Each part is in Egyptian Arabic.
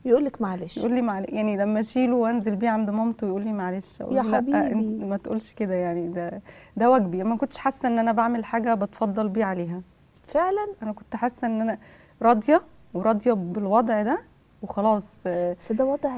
يقول لك معلش يقول لي معلش يعني لما اشيله وانزل بيه عند مامته يقول لي معلش اقول يا له لا حبيبي. انت ما تقولش كده يعني ده ده واجبي ما كنتش حاسه ان انا بعمل حاجه بتفضل بيه عليها فعلا انا كنت حاسه ان انا راضيه وراضيه بالوضع ده وخلاص آه، بس ده وضع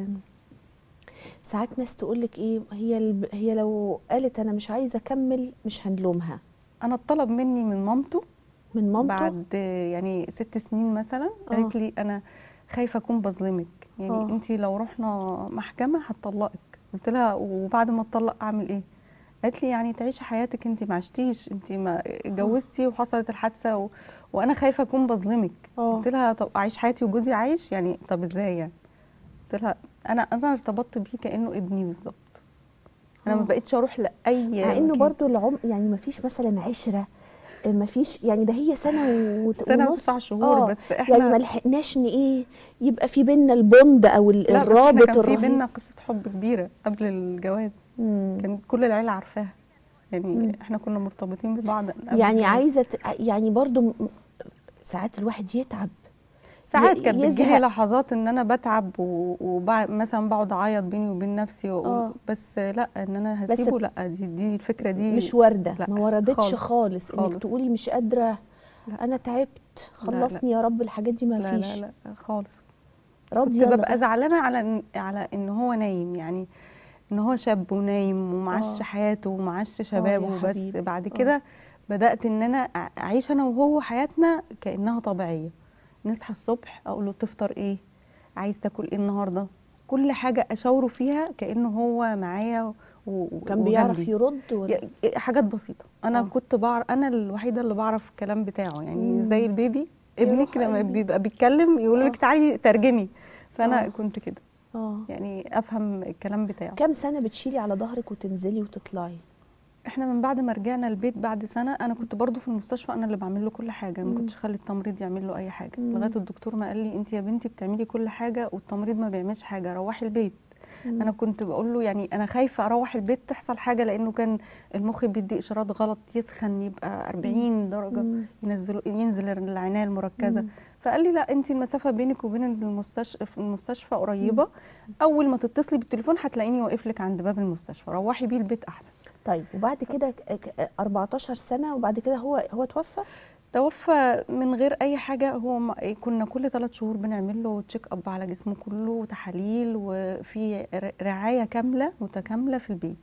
ساعات ناس تقول لك ايه هي الب... هي لو قالت انا مش عايزه اكمل مش هنلومها انا اتطلب مني من مامته من مامته بعد آه، يعني ست سنين مثلا قالت آه. لي انا خايفه اكون بظلمك يعني آه. انت لو رحنا محكمه هتطلقك قلت لها وبعد ما اتطلق اعمل ايه قالت لي يعني تعيشي حياتك انت ما عشتيش انت ما اتجوزتي وحصلت الحادثه و... وانا خايفه اكون بظلمك اه قلت لها طب اعيش حياتي وجوزي عايش يعني طب ازاي يعني قلت لها انا انا ارتبطت بيه كانه ابني بالظبط انا ما آه. بقتش اروح لاي مع انه مكان. برضو العمر يعني ما فيش مثلا عشره ما فيش يعني ده هي سنه وت... سنه ونص وتسع شهور آه، بس احنا يعني ما لحقناش ان ايه يبقى في بينا البوند او ال- لا بس الرابط احنا كان في الرهيب بينا قصه حب كبيره قبل الجواز مم. كان كل العيله عارفاها يعني مم. احنا كنا مرتبطين ببعض قبل يعني الجواز. عايزه ت... يعني برضو م- ساعات الواحد يتعب ساعات ي- كانت بتجيلي يزهق. لحظات ان انا بتعب ومثلا بقعد اعيط بيني وبين نفسي و... آه. بس لا ان انا بس هسيبه لا دي دي الفكره دي مش وارده لا، ما وردتش خالص، خالص, انك خالص. تقولي مش قادره لا. انا تعبت خلصني يا رب الحاجات دي ما لا فيش لا لا خالص كنت راضيه ببقى لغاية- زعلانه على إن- على ان هو نايم يعني ان هو شاب ونايم ومعاش آه. حياته ومعاش شبابه بس حبيبي. بعد آه. كده بدات ان انا أع- اعيش انا وهو حياتنا كانها طبيعيه نصحى الصبح اقول له تفطر ايه عايز تاكل ايه النهارده كل حاجه اشاوره فيها كانه هو معايا و- و- كان بيعرف وجنبي. يرد ولا ي- حاجات بسيطه انا آه. كنت بعرف انا الوحيده اللي بعرف الكلام بتاعه يعني مم. زي البيبي يا ابنك روح لما قلبي. بيبقى بيتكلم يقول آه. لك تعالي ترجمي فانا آه. كنت كده اه يعني افهم الكلام بتاعه كام سنه بتشيلي على ظهرك وتنزلي وتطلعي احنا من بعد ما رجعنا البيت بعد سنه انا كنت برضو في المستشفى انا اللي بعمل له كل حاجه مم. ما كنتش اخلي التمريض يعمل له اي حاجه مم. لغايه الدكتور ما قال لي انت يا بنتي بتعملي كل حاجه والتمريض ما بيعملش حاجه روحي البيت انا كنت بقول له يعني انا خايفه اروح البيت تحصل حاجه لانه كان المخ بيدي اشارات غلط يسخن يبقى 40 درجه مم. ينزل ينزل العنايه المركزه مم. فقال لي لا انت المسافه بينك وبين المستشفى في المستشفى قريبه اول ما تتصلي بالتليفون هتلاقيني واقف لك عند باب المستشفى روحي بيه البيت احسن طيب وبعد كده ك- ك- 14 سنه وبعد كده هو هو توفى توفى من غير اي حاجه هو ما كنا كل ثلاث شهور بنعمل له تشيك اب على جسمه كله وتحاليل وفي ر- رعايه كامله متكامله في البيت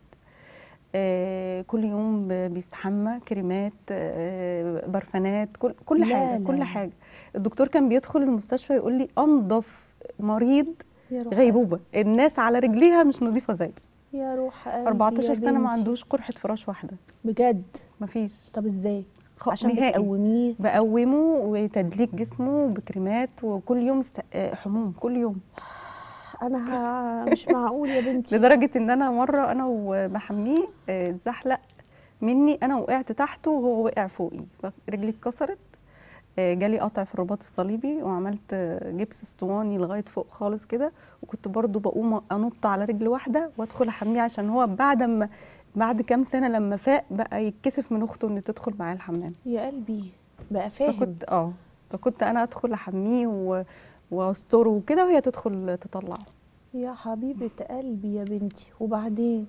آه، كل يوم ب- بيستحمى كريمات آه، برفانات كل كل لا، حاجه لا. كل حاجه الدكتور كان بيدخل المستشفى يقول لي انظف مريض يا روح غيبوبه الناس على رجليها مش نظيفه زي يا روح قلبي 14 يا سنه ما بنتي. عندوش قرحه فراش واحده بجد مفيش طب ازاي خ- عشان نهائي. بتقوميه بقومه وتدليك جسمه بكريمات وكل يوم است... آه، حموم كل يوم انا ه... مش معقول يا بنتي لدرجه ان انا مره انا وبحميه آه، اتزحلق مني انا وقعت تحته وهو وقع فوقي رجلي اتكسرت آه، جالي قطع في الرباط الصليبي وعملت آه، جبس اسطواني لغايه فوق خالص كده وكنت برضو بقوم انط على رجل واحده وادخل احميه عشان هو بعد ما بعد كام سنه لما فاق بقى يتكسف من اخته ان تدخل معاه الحمام يا قلبي بقى فاهم فكنت اه فكنت انا ادخل احميه و... واستره وكده وهي تدخل تطلعه يا حبيبه قلبي يا بنتي وبعدين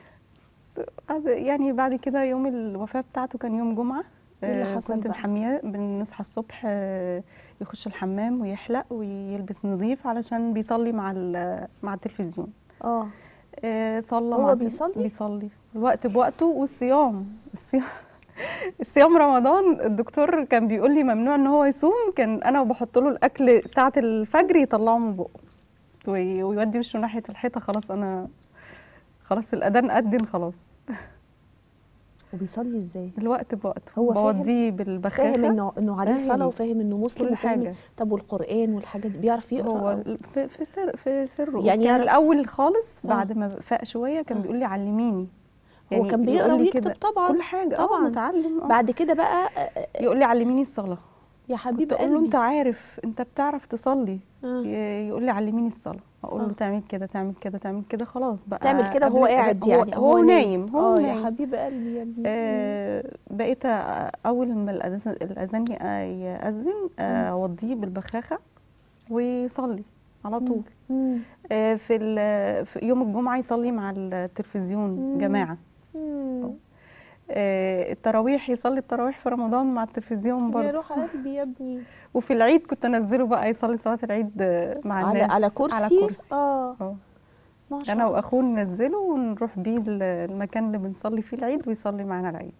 بعد- يعني بعد كده يوم الوفاه بتاعته كان يوم جمعه إيه اللي آه، حصل كنت بقى؟ محميه بنصحى الصبح آه، يخش الحمام ويحلق ويلبس نظيف علشان بيصلي مع ال- مع التلفزيون اه آه، صلى هو مع الت- بيصلي؟ بيصلي الوقت بوقته والصيام الصيام الصيام رمضان الدكتور كان بيقول لي ممنوع ان هو يصوم كان انا بحط له الاكل ساعه الفجر يطلعه من بقه وي- ويودي وشه ناحيه الحيطه خلاص انا خلاص الاذان اذن خلاص وبيصلي ازاي الوقت بوقته هو فاهم؟ بوديه بالبخاخه فاهم انه انه عليه فاهم. صلاه وفاهم انه مسلم كل وفاهم حاجة. طب والقران والحاجات دي بيعرف يقرا هو أو- في في سر في سره يعني يعني كان أنا- الاول خالص آه. بعد ما فاق شويه كان آه. بيقول لي علميني هو كان بيقرا يقول لي ويكتب كده طبعا كل حاجه طبعاً. طبعا متعلم آه. بعد كده بقى آه، يقول لي علميني الصلاه يا حبيب كنت اقول له قلبي انت عارف انت بتعرف تصلي آه. ي- يقول لي علميني الصلاه اقول آه. له تعمل كده تعمل كده تعمل كده خلاص بقى تعمل كده قبل وهو الأذان- قاعد هو يعني هو نايم هو اه يا نايم حبيب قلبي يا ابني آه بقيت أ- اول ما الأذان- الاذان ي- ياذن آه، اوديه بالبخاخه ويصلي على مم. طول مم. آه، في ال- في يوم الجمعه يصلي مع التلفزيون مم. جماعه مم. آه، التراويح يصلي التراويح في رمضان مع التلفزيون يا برضه روح قلبي يا ابني وفي العيد كنت انزله بقى يصلي صلاه العيد آه، مع على الناس على كرسي على كرسي اه اه ما شاء انا الله واخوه ننزله ونروح بيه ال- المكان اللي بنصلي فيه العيد ويصلي معانا العيد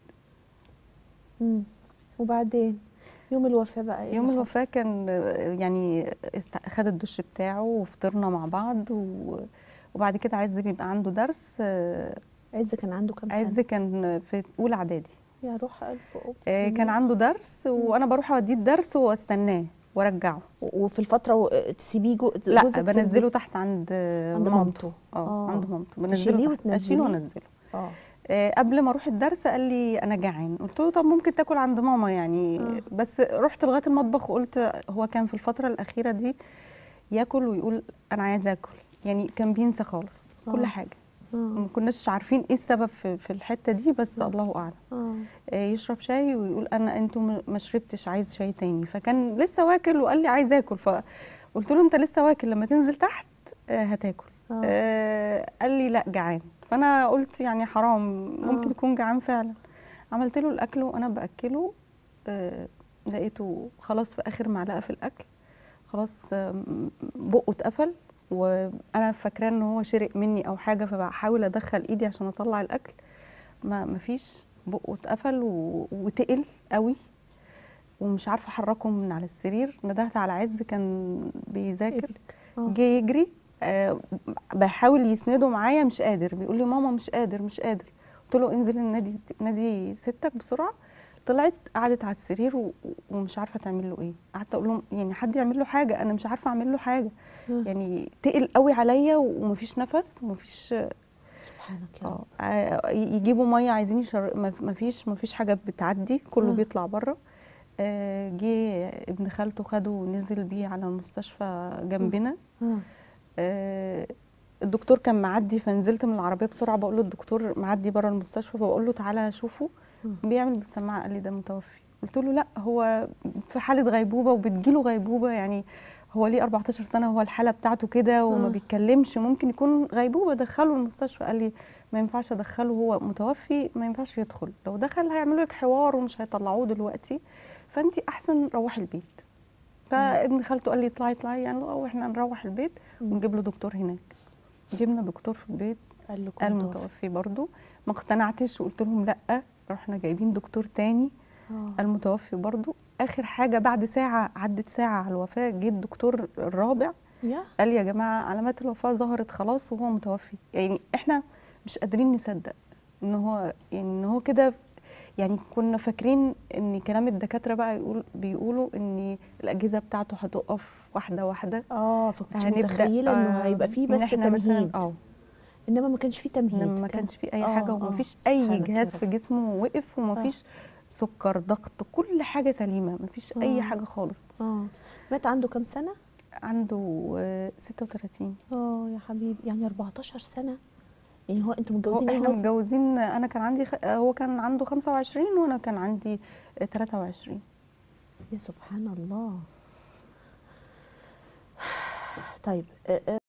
مم. وبعدين يوم الوفاة بقى ايه يوم اللي الوفاة كان آه، يعني است- خد الدش بتاعه وفطرنا مع بعض و... وبعد كده عز بيبقى عنده درس آه، حصل؟ عز كان عنده كام عز سنة كان في اولى اعدادي يا روح قلب آه، كان عنده درس وانا بروح اوديه الدرس واستناه وارجعه وفي الفترة و... تسيبيه جو... لا جوزك في بنزله البيت؟ تحت عند آه، عند مامته. اه آه. عند مامته تشيليه بنزله تحت وتنزليه؟ اشيله وانزله اه آه، قبل ما اروح الدرس قال لي انا جعان قلت له طب ممكن تاكل عند ماما يعني آه. بس رحت لغايه المطبخ وقلت هو كان في الفتره الاخيره دي ياكل ويقول انا عايز اكل يعني كان بينسى خالص كل آه. حاجه اه ما كناش عارفين ايه السبب في, في الحته دي بس الله اعلم اه آه، يشرب شاي ويقول انا انتوا م- ما شربتش عايز شاي تاني فكان لسه واكل وقال لي عايز اكل فقلت له انت لسه واكل لما تنزل تحت آه، هتاكل آه. آه، قال لي لا جعان فانا قلت يعني حرام ممكن آه. يكون جعان فعلا عملت له الاكل وانا باكله آه، لقيته خلاص في اخر معلقه في الاكل خلاص آم، بقه اتقفل وانا فاكراه ان هو شرق مني او حاجه فبحاول ادخل ايدي عشان اطلع الاكل ما مفيش بقه اتقفل و- وتقل قوي ومش عارفه احركه من على السرير ندهت على عز كان بيذاكر ابنك. اه جه يجري آه بحاول يسنده معايا مش قادر بيقول لي ماما مش قادر مش قادر قلت له انزل النادي نادي ستك بسرعه طلعت قعدت على السرير و- ومش عارفه تعمل له ايه قعدت اقول لهم يعني حد يعمل له حاجه انا مش عارفه اعمل له حاجه آه. يعني تقل قوي عليا ومفيش نفس ومفيش سبحانك يا رب اه آه، يجيبوا ميه عايزين يشر... ما ما فيش ما فيش حاجه بتعدي كله آه. بيطلع بره آه، جه ابن خالته خده ونزل بيه على المستشفى جنبنا اه آه، الدكتور كان معدي فنزلت من العربيه بسرعه بقول له الدكتور معدي بره المستشفى فبقول له تعالى شوفه مم. بيعمل بالسماعه قال لي ده متوفي قلت له لا هو في حاله غيبوبه وبتجيله غيبوبه يعني هو ليه 14 سنه هو الحاله بتاعته كده وما آه. بيتكلمش ممكن يكون غيبوبه دخله المستشفى قال لي ما ينفعش ادخله هو متوفي ما ينفعش يدخل لو دخل هيعملوا لك حوار ومش هيطلعوه دلوقتي فانت احسن روحي البيت فابن خالته قال لي اطلعي اطلعي يعني واحنا نروح البيت مم. ونجيب له دكتور هناك جبنا دكتور في البيت قال له قال كنت متوفي برضه ما اقتنعتش وقلت لهم لا رحنا جايبين دكتور تاني اه قال متوفي برضه اخر حاجه بعد ساعه عدت ساعه على الوفاه جه الدكتور الرابع يا قال يا جماعه علامات الوفاه ظهرت خلاص وهو متوفي يعني احنا مش قادرين نصدق ان هو يعني ان هو كده يعني كنا فاكرين ان كلام الدكاتره بقى يقول بيقولوا ان الاجهزه بتاعته هتقف واحده واحده اه فكنت هنبدأ، متخيله انه آه، هيبقى فيه إن بس إحنا مثلاً- تمهيد اه انما ما كانش فيه تمهيد إنما ما كان- كانش في اي آه، حاجه آه، ومفيش اي سبحانك يا جهاز رب. في جسمه وقف ومفيش سكر ضغط كل حاجه سليمه مفيش اي آه. حاجه خالص اه مات عنده كام سنه عنده آه، 36 اه يا حبيبي يعني 14 سنه يعني هو انتوا هو متجوزين احنا هو متجوزين انا كان عندي خ... هو كان عنده 25 وانا كان عندي آه، 23 يا سبحان الله طيب آه، آه،